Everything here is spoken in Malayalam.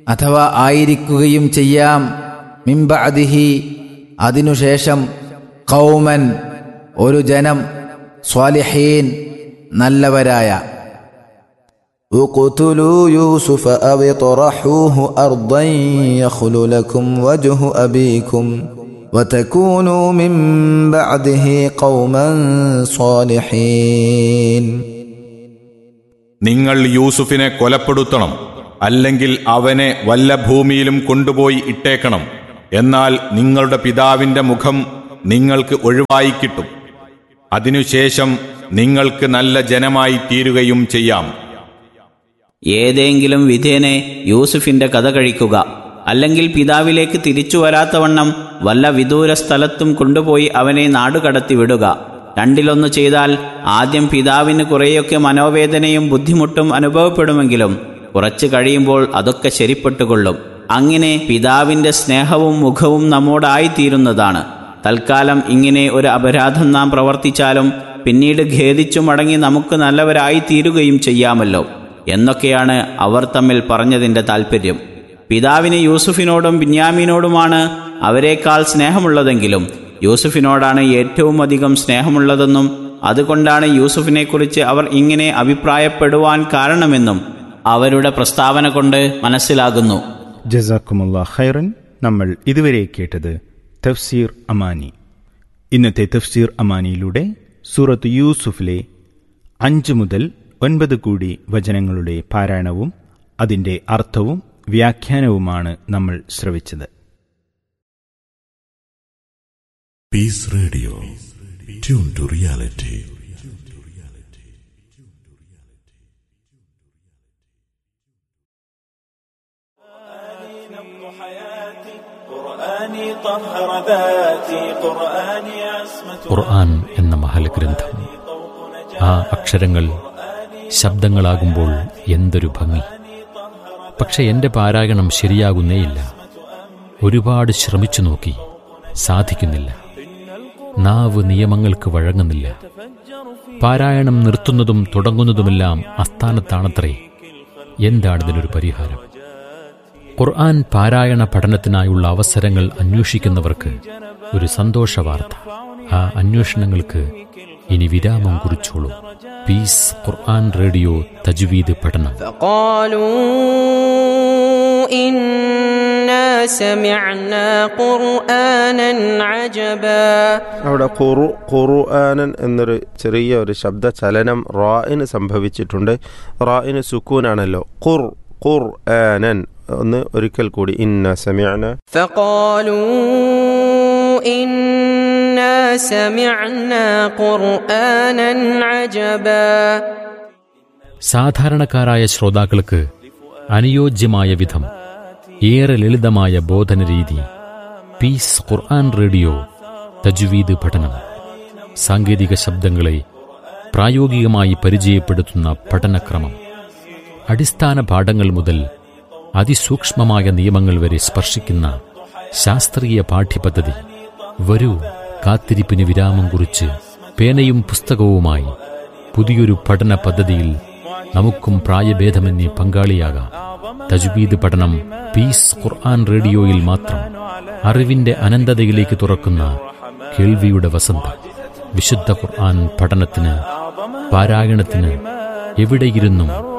അഥവാ ആയിരിക്കുകയും ചെയ്യാം മിംബഅദിഹി അതിനുശേഷം കൗമൻ ഒരു ജനം സ്വാലിഹീൻ നല്ലവരായ اقتلوا يوسف أو اطرحوه أرضا يخل لكم وجه أبيكم وتكونوا من بعده قوما صالحين നിങ്ങൾ യൂസുഫിനെ കൊലപ്പെടുത്തണം അല്ലെങ്കിൽ അവനെ വല്ല ഭൂമിയിലും കൊണ്ടുപോയി ഇട്ടേക്കണം എന്നാൽ നിങ്ങളുടെ പിതാവിന്റെ മുഖം നിങ്ങൾക്ക് ഒഴിവായി കിട്ടും അതിനുശേഷം നിങ്ങൾക്ക് നല്ല ജനമായി തീരുകയും ചെയ്യാം ഏതെങ്കിലും വിധേനെ യൂസുഫിന്റെ കഥ കഴിക്കുക അല്ലെങ്കിൽ പിതാവിലേക്ക് തിരിച്ചു വരാത്തവണ്ണം വല്ല വിദൂര സ്ഥലത്തും കൊണ്ടുപോയി അവനെ നാടുകടത്തി വിടുക രണ്ടിലൊന്ന് ചെയ്താൽ ആദ്യം പിതാവിന് കുറേയൊക്കെ മനോവേദനയും ബുദ്ധിമുട്ടും അനുഭവപ്പെടുമെങ്കിലും കുറച്ചു കഴിയുമ്പോൾ അതൊക്കെ ശരിപ്പെട്ടുകൊള്ളും അങ്ങനെ പിതാവിന്റെ സ്നേഹവും മുഖവും നമ്മോടായിത്തീരുന്നതാണ് തൽക്കാലം ഇങ്ങനെ ഒരു അപരാധം നാം പ്രവർത്തിച്ചാലും പിന്നീട് ഖേദിച്ചു മടങ്ങി നമുക്ക് നല്ലവരായി തീരുകയും ചെയ്യാമല്ലോ എന്നൊക്കെയാണ് അവർ തമ്മിൽ പറഞ്ഞതിന്റെ താല്പര്യം പിതാവിന് യൂസുഫിനോടും ബിന്യാമീനോടുമാണ് അവരെക്കാൾ സ്നേഹമുള്ളതെങ്കിലും യൂസുഫിനോടാണ് ഏറ്റവും അധികം സ്നേഹമുള്ളതെന്നും അതുകൊണ്ടാണ് യൂസുഫിനെക്കുറിച്ച് അവർ ഇങ്ങനെ അഭിപ്രായപ്പെടുവാൻ കാരണമെന്നും അവരുടെ പ്രസ്താവന കൊണ്ട് മനസ്സിലാകുന്നു ജസാക്കുമുള്ള ഖൈറൻ നമ്മൾ ഇതുവരെ കേട്ടത് തഫ്സീർ അമാനി ഇന്നത്തെ തഫ്സീർ അമാനിയിലൂടെ സൂറത്ത് യൂസുഫിലെ അഞ്ച് മുതൽ ഒൻപത് കൂടി വചനങ്ങളുടെ പാരായണവും അതിൻ്റെ അർത്ഥവും വ്യാഖ്യാനവുമാണ് നമ്മൾ ശ്രവിച്ചത് Peace Radio. Tune to reality. قرآني طهر ذاتي قرآني عصمة ഖുർആൻ എന്ന മഹൽഗ്രന്ഥം ആ അക്ഷരങ്ങൾ ശബ്ദങ്ങളാകുമ്പോൾ എന്തൊരു ഭംഗി പക്ഷെ എന്റെ പാരായണം ശരിയാകുന്നേയില്ല ഒരുപാട് ശ്രമിച്ചു നോക്കി സാധിക്കുന്നില്ല നാവ് നിയമങ്ങൾക്ക് വഴങ്ങുന്നില്ല പാരായണം നിർത്തുന്നതും തുടങ്ങുന്നതുമെല്ലാം അസ്ഥാനത്താണത്രേ എന്താണിതിനൊരു പരിഹാരം ഖുർആൻ പാരായണ പഠനത്തിനായുള്ള അവസരങ്ങൾ അന്വേഷിക്കുന്നവർക്ക് ഒരു സന്തോഷ വാർത്ത ആ അന്വേഷണങ്ങൾക്ക് ഇനി വിരാമം കുറിച്ചോളൂ പീസ് ഖുർആൻ റേഡിയോ തജ്വീദ് പഠനം فقالوا إنا سمعنا قرآنا عجبا അവിടെ ഖുറു ഖുർആനൻ എന്നൊരു ചെറിയ ഒരു ശബ്ദ ചലനം റായിന് സംഭവിച്ചിട്ടുണ്ട് റായിന് സുക്കൂനാണല്ലോ ഖുർ ഖുർ ആനൻ ഒന്ന് ഒരിക്കൽ കൂടി ഇന്ന സമയന فقالوا إنا سمعنا قرآنا عجبا സാധാരണക്കാരായ ശ്രോതാക്കൾക്ക് അനുയോജ്യമായ വിധം ഏറെ ലളിതമായ ബോധന രീതി പീസ് ഖുർആൻ റേഡിയോ തജ്വീദ് പഠനം സാങ്കേതിക ശബ്ദങ്ങളെ പ്രായോഗികമായി പരിചയപ്പെടുത്തുന്ന പഠനക്രമം അടിസ്ഥാന പാഠങ്ങൾ മുതൽ അതിസൂക്ഷ്മമായ നിയമങ്ങൾ വരെ സ്പർശിക്കുന്ന ശാസ്ത്രീയ പാഠ്യപദ്ധതി വരൂ കാത്തിരിപ്പിന് വിരാമം കുറിച്ച് പേനയും പുസ്തകവുമായി പുതിയൊരു പഠന പദ്ധതിയിൽ നമുക്കും പ്രായഭേദമന്യേ പങ്കാളിയാകാം തജ്വീദ് പഠനം പീസ് ഖുർആൻ റേഡിയോയിൽ മാത്രം അറിവിന്റെ അനന്തതയിലേക്ക് തുറക്കുന്ന കേൾവിയുടെ വസന്തം വിശുദ്ധ ഖുർആൻ പഠനത്തിന് പാരായണത്തിന് എവിടെയിരുന്നും